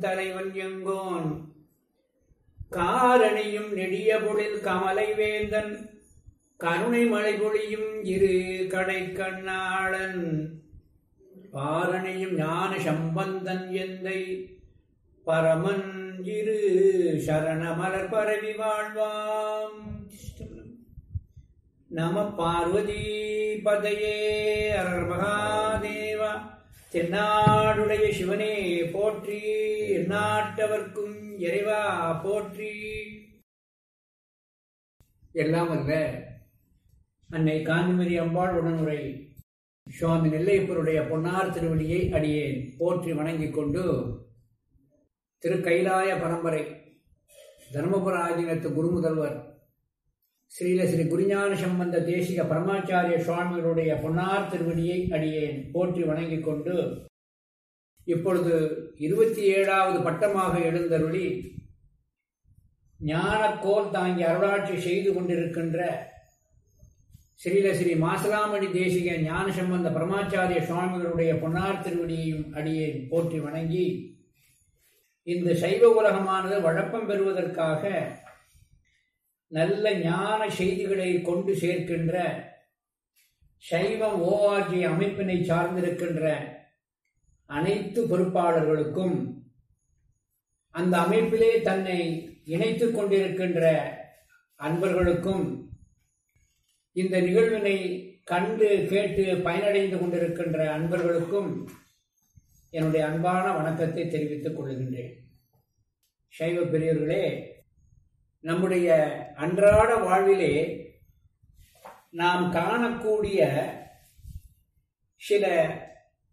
தலைவன் எங்கோன் காரணியும் நெடிய பொழில் கமலை வேந்தன் கருணை மழை பொழியும் இரு கடை கண்ணாளன் பாரணியும் ஞான சம்பந்தன் எந்தை பரமன் இரு சரண மலர் பரவி வாழ்வாம் நம பார்வதி பதையே அரர் மகாதேவா தென்னாடுடைய சிவனே போற்றி எந்நாட்டவர்க்கும் இறைவா போற்றி எல்லாம் அல்ல அன்னை காந்திமதி அம்பாள் உடனுரை சுவாமி நெல்லையப்பருடைய பொன்னார் திருவடியை அடியேன் போற்றி வணங்கிக் கொண்டு திரு கைலாய பரம்பரை தர்மபுர ஆதீனத்து குருமுதல்வர் ஸ்ரீல ஸ்ரீ குருஞான சம்பந்த தேசிக பரமாச்சாரிய சுவாமிகளுடைய பொன்னார் திருவடியை அடியேன் போற்றி வணங்கிக் கொண்டு இப்பொழுது இருபத்தி ஏழாவது பட்டமாக எழுந்தருளி ஞானக்கோல் தாங்கி அருளாட்சி செய்து கொண்டிருக்கின்ற ஸ்ரீல ஸ்ரீ மாசலாமணி தேசிக ஞான சம்பந்த பரமாச்சாரிய சுவாமிகளுடைய பொன்னார் திருவடியையும் அடியேன் போற்றி வணங்கி இந்த சைவ உலகமானது வழப்பம் பெறுவதற்காக நல்ல ஞான செய்திகளை கொண்டு சேர்க்கின்ற சைவம் ஓஆர்ஜி அமைப்பினை சார்ந்திருக்கின்ற அனைத்து பொறுப்பாளர்களுக்கும் அந்த அமைப்பிலே தன்னை இணைத்துக் கொண்டிருக்கின்ற அன்பர்களுக்கும் இந்த நிகழ்வினை கண்டு கேட்டு பயனடைந்து கொண்டிருக்கின்ற அன்பர்களுக்கும் என்னுடைய அன்பான வணக்கத்தை தெரிவித்துக் கொள்கின்றேன் சைவ பெரியவர்களே நம்முடைய அன்றாட வாழ்விலே நாம் காணக்கூடிய சில